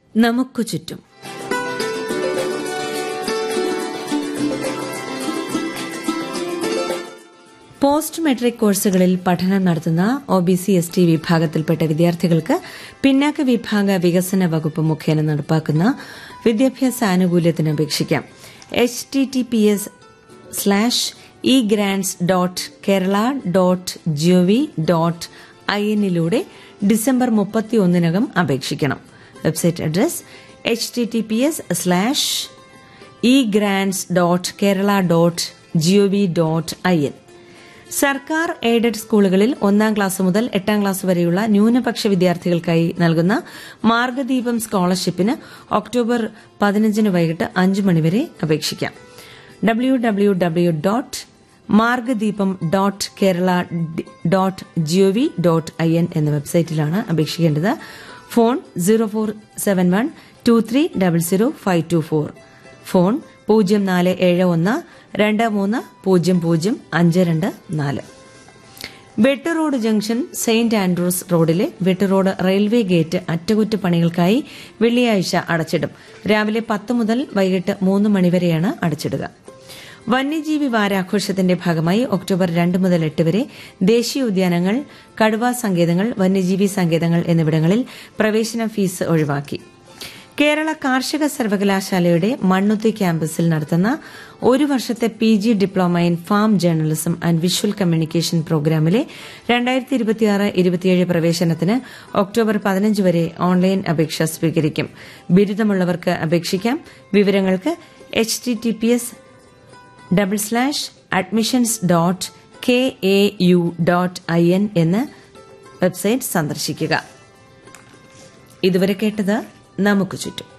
നമുക്കു ചുറ്റും post metric കോഴ്സുകളിൽ പഠനം നടത്തുന്ന O B C S T വിഭാഗത്തിൽപ്പെട്ട വിദ്യാർത്ഥികൾക്ക് പിന്നാക്ക വിഭാഗ വികസന വകുപ്പ് മുഖേന നടപ്പാക്കുന്ന വിദ്യാഭ്യാസ ആനുകൂല്യത്തിന് അപേക്ഷിക്കാം H T T P S slash e grants dot Kerala dot GOV dot I എന്നിലൂടെ ഡിസംബർ മുപ്പത്തിയൊന്നിനകം അപേക്ഷിക്കണം website address H T T P S slash e grants dot Kerala dot GOV dot I N സർക്കാർ എയ്ഡഡ് സ്കൂളുകളിൽ ഒന്നാം class മുതൽ എട്ടാം class വരെയുള്ള ന്യൂനപക്ഷ വിദ്യാർത്ഥികൾക്കായി നൽകുന്ന മാർഗദീപം സ്കോളർഷിപ്പിന് ഒക്ടോബർ പതിനഞ്ചിന് വൈകിട്ട് അഞ്ച് മണിവരെ അപേക്ഷിക്കാം W W W dot Margadeepam dot Kerala dot GOV dot I N എന്ന വെബ്സൈറ്റിലാണ് അപേക്ഷിക്കേണ്ടത് phone zero four seven one two three double zero five two four phone പൂജ്യം നാല് ഏഴ് ഒന്ന് രണ്ട് മൂന്ന് പൂജ്യം പൂജ്യം അഞ്ച് രണ്ട് നാല് വെട്ട് റോഡ് ജംഗ്ഷൻ സെയിന്റ് ആൻഡ്രൂസ് റോഡിലെ വെട്ട് റോഡ് റെയിൽവേ ഗേറ്റ് അറ്റകുറ്റപ്പണികൾക്കായി വെള്ളിയാഴ്ച അടച്ചിടും രാവിലെ പത്ത് മുതൽ വൈകിട്ട് മൂന്ന് മണിവരെയാണ് അടച്ചിടുക വന്യജീവി വാരാഘോഷത്തിന്റെ ഭാഗമായി ഒക്ടോബർ രണ്ട് മുതൽ എട്ട് വരെ ദേശീയോദ്യാനങ്ങൾ കടുവ സങ്കേതങ്ങൾ വന്യജീവി സങ്കേതങ്ങൾ എന്നിവിടങ്ങളിൽ പ്രവേശന ഫീസ് ഒഴിവാക്കി കേരള കാർഷിക സർവകലാശാലയുടെ മണ്ണുത്തി ക്യാമ്പസിൽ നടത്തുന്ന ഒരു വർഷത്തെ P G diploma in farm journalism and visual communication പ്രോഗ്രാമിലെ രണ്ടായിരത്തി ഇരുപത്തിയാറ് ഇരുപത്തിയേഴ് പ്രവേശനത്തിന് ഒക്ടോബർ പതിനഞ്ച് വരെ ഓൺലൈൻ അപേക്ഷ സ്വീകരിക്കും ബിരുദമുള്ളവർക്ക് അപേക്ഷിക്കാം വിവരങ്ങൾക്ക് H T T P S double slash admissions dot K A U dot I N എന്ന വെബ്സൈറ്റ് സന്ദർശിക്കുക ഇതുവരെ കേട്ടത് നമുക്ക് ചുറ്റും